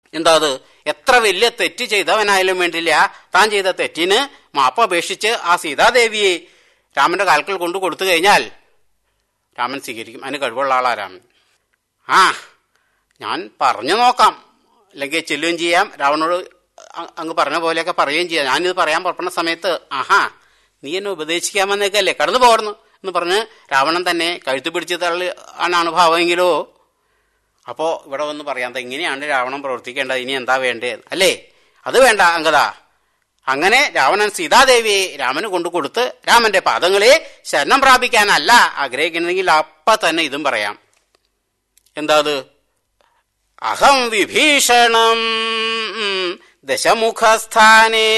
എന്താ അത് എത്ര വലിയ തെറ്റ് ചെയ്തവനായാലും വേണ്ടില്ല താൻ ചെയ്ത തെറ്റിന് മാപ്പ് അപേക്ഷിച്ച് ആ സീതാദേവിയെ രാമന്റെ കാൽക്കൽ കൊണ്ട് കൊടുത്തു കഴിഞ്ഞാൽ രാമൻ സ്വീകരിക്കും അതിന് കഴിവുള്ള ആളാ രാമൻ ആ ഞാൻ പറഞ്ഞു നോക്കാം അല്ലെങ്കിൽ ചെല്ലുകയും ചെയ്യാം രാവണോട് അ- അങ്ങ് പറഞ്ഞ പോലെയൊക്കെ പറയുകയും ചെയ്യാം ഞാനിത് പറയാൻ പുറപ്പെടുന്ന സമയത്ത് ആഹാ നീ എന്നെ ഉപദേശിക്കാൻ വന്നേക്കല്ലേ കടന്നു പോകണം എന്ന് പറഞ്ഞ് രാവണൻ തന്നെ കഴുത്ത് പിടിച്ച് തള്ളി ആണ് ഭാവമെങ്കിലോ അപ്പോ ഇവിടെ വന്ന് പറയാം "ദാ ഇങ്ങനെയാണ് രാവണൻ പ്രവർത്തിക്കേണ്ടത് ഇനി എന്താ വേണ്ടത് അല്ലേ അത് വേണ്ട അങ്കദ അങ്ങനെ രാവണൻ സീതാദേവിയെ രാമന് കൊണ്ടു കൊടുത്ത് രാമന്റെ പാദങ്ങളെ ശരണം പ്രാപിക്കാനല്ല ആഗ്രഹിക്കുന്നെങ്കിൽ അപ്പ തന്നെ ഇതും പറയാം എന്താ അത് അഹം വിഭീഷണം ദശമുഖസ്ഥാനേ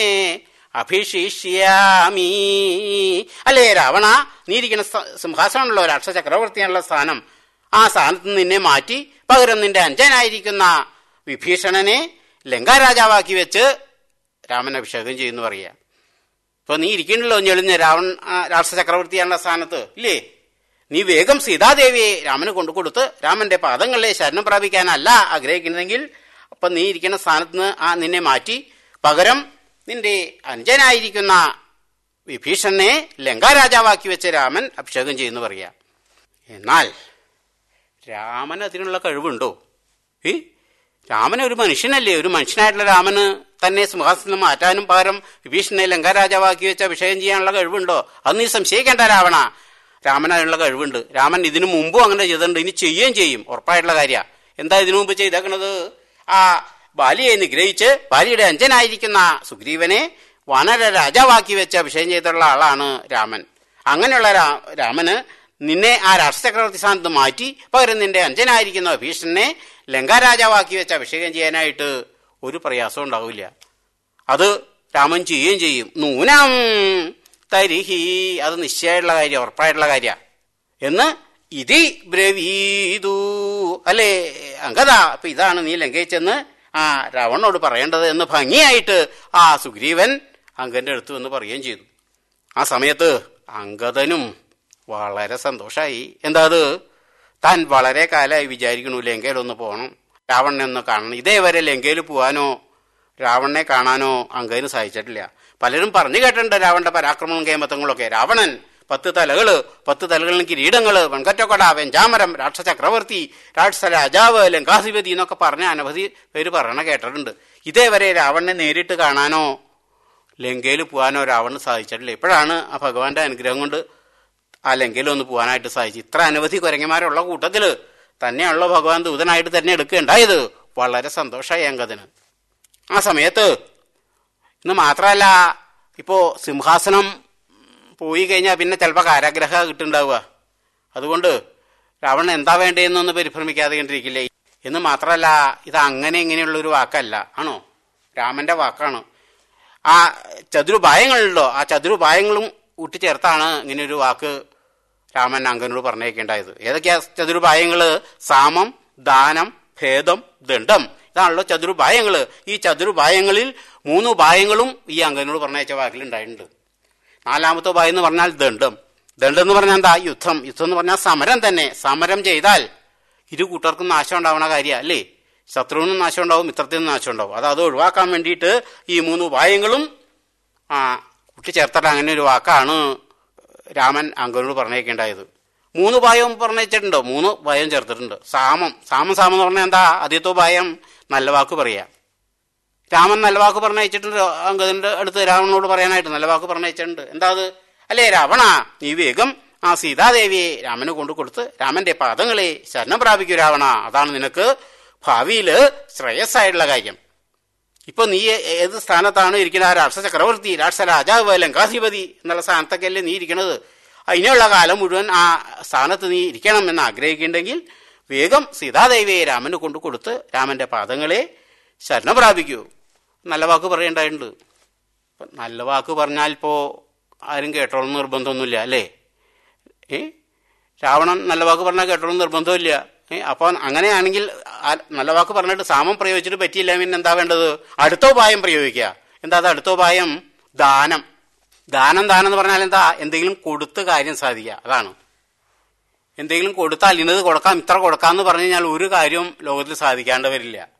അഭിഷിഷ്യാമി അല്ലേ രാവണ നീ ഇരിക്കുന്ന സ്ഥ- സിംഹാസനമുള്ള രാക്ഷസ ചക്രവർത്തിയാണുള്ള സ്ഥാനം ആ സ്ഥാനത്ത് നിന്ന് നിന്നെ മാറ്റി പകരം നിന്റെ അഞ്ചനായിരിക്കുന്ന വിഭീഷണനെ ലങ്കാരാജാവാക്കി വെച്ച് രാമൻ അഭിഷേകം ചെയ്യുന്നു പറയുക ഇപ്പൊ നീ ഇരിക്കണല്ലോ ഞെളിഞ്ഞ രാവൺ ആ, രാക്ഷസ ചക്രവർത്തിയാണുള്ള സ്ഥാനത്ത് ഇല്ലേ നീ വേഗം സീതാദേവിയെ രാമന് കൊണ്ടു കൊടുത്ത് രാമന്റെ പാദങ്ങളെ ശരണം പ്രാപിക്കാനല്ല ആഗ്രഹിക്കുന്നതെങ്കിൽ അപ്പൊ നീ ഇരിക്കുന്ന സ്ഥാനത്ത് നിന്ന് ആ നിന്നെ മാറ്റി പകരം നിന്റെ അഞ്ജനായിരിക്കുന്ന വിഭീഷണനെ ലങ്കാരാജാവാക്കി വെച്ച രാമൻ അഭിഷേകം ചെയ്യുന്നു പറയാ എന്നാൽ രാമൻ അതിനുള്ള കഴിവുണ്ടോ ഏ രാമൻ ഒരു മനുഷ്യനല്ലേ ഒരു മനുഷ്യനായിട്ടുള്ള രാമന് തന്നെ സിംഹാസനം മാറ്റാനും പകരം വിഭീഷണനെ ലങ്കാരാജാവാക്കി വെച്ച് അഭിഷേകം ചെയ്യാനുള്ള കഴിവുണ്ടോ അത് നീ സംശയിക്കേണ്ട രാവണ രാമൻ അതിനുള്ള കഴിവുണ്ട് രാമൻ ഇതിനു മുമ്പും അങ്ങനെ ചെയ്തിട്ടുണ്ട് ഇനി ചെയ്യുകയും ചെയ്യും ഉറപ്പായിട്ടുള്ള കാര്യ എന്താ ഇതിനു മുമ്പ് ചെയ്തേക്കണത് ആ ബാലിയെ നിഗ്രഹിച്ച് ബാലിയുടെ അഞ്ചനായിരിക്കുന്ന സുഗ്രീവനെ വാനര രാജാവാക്കി വെച്ച് അഭിഷേകം ചെയ്തിട്ടുള്ള ആളാണ് രാമൻ അങ്ങനെയുള്ള രാ- രാമന് നിന്നെ ആ രാഷ്ട്രചക്രവർത്തി സ്ഥാനത്ത് മാറ്റി പകരം നിന്റെ അഞ്ചനായിരിക്കുന്ന ഭീഷണനെ ലങ്കാരാജാവാക്കി വെച്ച് അഭിഷേകം ചെയ്യാനായിട്ട് ഒരു പ്രയാസവും ഉണ്ടാവില്ല അത് രാമൻ ചെയ്യുകയും ചെയ്യും നൂനം തരിഹി അത് നിശ്ചയമായിട്ടുള്ള കാര്യം ഉറപ്പായിട്ടുള്ള കാര്യ എന്ന് ഇതി ബ്രവീതു അല്ലേ അങ്കദ അപ്പൊ ഇതാണ് നീ ലംഘിച്ചെന്ന് ആ രാവണോട് പറയേണ്ടത് എന്ന് ഭംഗിയായിട്ട് ആ സുഗ്രീവൻ അങ്കന്റെ അടുത്ത് വന്ന് പറയുകയും ചെയ്തു ആ സമയത്ത് അങ്കദനും വളരെ സന്തോഷായി എന്താ അത് താൻ വളരെ കാലമായി വിചാരിക്കണു ലങ്കയിലൊന്ന് പോകണം രാവണനെ ഒന്ന് കാണണം ഇതേവരെ ലങ്കയിൽ പോകാനോ രാവണനെ കാണാനോ അങ്കദിന് സാധിച്ചിട്ടില്ല പലരും പറഞ്ഞു കേട്ടിട്ടുണ്ട് രാവണന്റെ പരാക്രമവും കേമത്തങ്ങളൊക്കെ രാവണൻ പത്ത് തലകള് പത്ത് തലകളിൽ കിരീടങ്ങള് വെൺകറ്റക്കൊട വെഞ്ചാമരം രാക്ഷസ ചക്രവർത്തി രാക്ഷസ രാജാവ് ലങ്കാധിപതി എന്നൊക്കെ പറഞ്ഞ അനവധി പേര് പറയണ കേട്ടിട്ടുണ്ട് ഇതേവരെ രാവണനെ നേരിട്ട് കാണാനോ ലങ്കയിൽ പോകാനോ രാവണന് സാധിച്ചിട്ടില്ല ഇപ്പോഴാണ് ആ ഭഗവാന്റെ അനുഗ്രഹം കൊണ്ട് ആ ലങ്കയിൽ ഒന്ന് പോകാനായിട്ട് സാധിച്ചു ഇത്ര അനവധി കുരങ്ങന്മാരുള്ള കൂട്ടത്തില് തന്നെയാണല്ലോ ഭഗവാൻ ദൂതനായിട്ട് തന്നെ എടുക്കുകയുണ്ടായത് വളരെ സന്തോഷമായി അങ്കദിന് ആ സമയത്ത് ഇന്ന് മാത്രമല്ല ഇപ്പോ സിംഹാസനം പോയി കഴിഞ്ഞാൽ പിന്നെ ചിലപ്പോൾ കാരാഗ്രഹ കിട്ടുണ്ടാവുക അതുകൊണ്ട് രാവണൻ എന്താ വേണ്ടതെന്നൊന്ന് പരിഭ്രമിക്കാതെ കണ്ടിരിക്കില്ലേ എന്ന് മാത്രമല്ല ഇത് അങ്ങനെ ഇങ്ങനെയുള്ള ഒരു വാക്കല്ല ആണോ രാമന്റെ വാക്കാണ് ആ ചതുരുപായങ്ങളുണ്ടോ ആ ചതുരുപായങ്ങളും കൂട്ടിച്ചേർത്താണ് ഇങ്ങനെ ഒരു വാക്ക് രാമൻ അങ്കനോട് പറഞ്ഞേക്കേണ്ടായത് ഏതൊക്കെയാ ചതുരുപായങ്ങള് സാമം ദാനം ഭേദം ദണ്ഡം ഇതാണല്ലോ ചതുരുപായങ്ങള് ഈ ചതുരുപായങ്ങളിൽ മൂന്ന് ഉപായങ്ങളും ഈ അങ്കനോട് പറഞ്ഞയച്ച വാക്കിൽ ഉണ്ടായിട്ടുണ്ട് നാലാമത്തെ ഉപായം എന്ന് പറഞ്ഞാൽ ദണ്ഡം ദണ്ഡം എന്ന് പറഞ്ഞാൽ എന്താ യുദ്ധം യുദ്ധം എന്ന് പറഞ്ഞാൽ സമരം തന്നെ സമരം ചെയ്താൽ ഇരു കൂട്ടർക്കും നാശം ഉണ്ടാവണ കാര്യ അല്ലേ ശത്രുവിനും നാശം ഉണ്ടാവും മിത്രത്തിനും നാശം ഉണ്ടാവും അത് അത് ഒഴിവാക്കാൻ വേണ്ടിയിട്ട് ഈ മൂന്ന് ഉപായങ്ങളും ആ കൂട്ടിച്ചേർത്തിട്ട് അങ്ങനെ ഒരു വാക്കാണ് രാമൻ അങ്കനോട് പറഞ്ഞേക്കേണ്ടായത് മൂന്ന് ഉപായവും പറഞ്ഞിട്ടുണ്ടോ മൂന്ന് ഉപായം ചേർത്തിട്ടുണ്ട് സാമം സാമം സാമം എന്ന് പറഞ്ഞാൽ എന്താ ആദ്യത്തെ ഉപായം നല്ല വാക്ക് പറയാ രാമൻ നല്ല വാക്ക് പറഞ്ഞയച്ചിട്ടുണ്ട് അങ്കദന്റെ അടുത്ത് രാവണനോട് പറയാനായിട്ട് നല്ല വാക്ക് പറഞ്ഞയച്ചിട്ടുണ്ട് എന്താ അത് അല്ലേ രാവണ നീ വേഗം ആ സീതാദേവിയെ രാമന് കൊണ്ടു കൊടുത്ത് രാമന്റെ പാദങ്ങളെ ശരണം പ്രാപിക്കൂ രാവണ അതാണ് നിനക്ക് ഭാവിയില് ശ്രേയസ്സായിട്ടുള്ള കാര്യം ഇപ്പൊ നീ ഏത് സ്ഥാനത്താണ് ഇരിക്കുന്നത് ആ രാക്ഷസ ചക്രവർത്തി രാക്ഷസ രാജാവ് ലങ്കാധിപതി എന്നുള്ള സ്ഥാനത്തൊക്കെയല്ലേ നീ ഇരിക്കുന്നത് അതിനുള്ള കാലം മുഴുവൻ ആ സ്ഥാനത്ത് നീ ഇരിക്കണം എന്ന് ആഗ്രഹിക്കുന്നുണ്ടെങ്കിൽ വേഗം സീതാദേവിയെ രാമന് കൊണ്ടു കൊടുത്ത് രാമന്റെ പാദങ്ങളെ ശരണം പ്രാപിക്കൂ നല്ല വാക്ക് പറയേണ്ടതുണ്ട് ഇപ്പൊ നല്ല വാക്ക് പറഞ്ഞാൽ ഇപ്പോ ആരും കേട്ടോളും നിർബന്ധമൊന്നുമില്ല അല്ലേ ഏ രാവണൻ നല്ല വാക്ക് പറഞ്ഞാൽ കേട്ടോളും നിർബന്ധമില്ല ഏ അപ്പോൾ അങ്ങനെയാണെങ്കിൽ ആ നല്ല വാക്ക് പറഞ്ഞിട്ട് സാമം പ്രയോഗിച്ചിട്ട് പറ്റിയില്ല പിന്നെ എന്താ വേണ്ടത് അടുത്ത ഉപായം പ്രയോഗിക്കുക എന്താ അത് അടുത്ത ഉപായം ദാനം ദാനം ദാനം എന്ന് പറഞ്ഞാൽ എന്താ എന്തെങ്കിലും കൊടുത്ത് കാര്യം സാധിക്കുക അതാണ് എന്തെങ്കിലും കൊടുത്താൽ ഇന്നത് കൊടുക്കാം ഇത്ര കൊടുക്കാം എന്ന് പറഞ്ഞു കഴിഞ്ഞാൽ ഒരു കാര്യവും ലോകത്തിൽ സാധിക്കാണ്ട് വരില്ല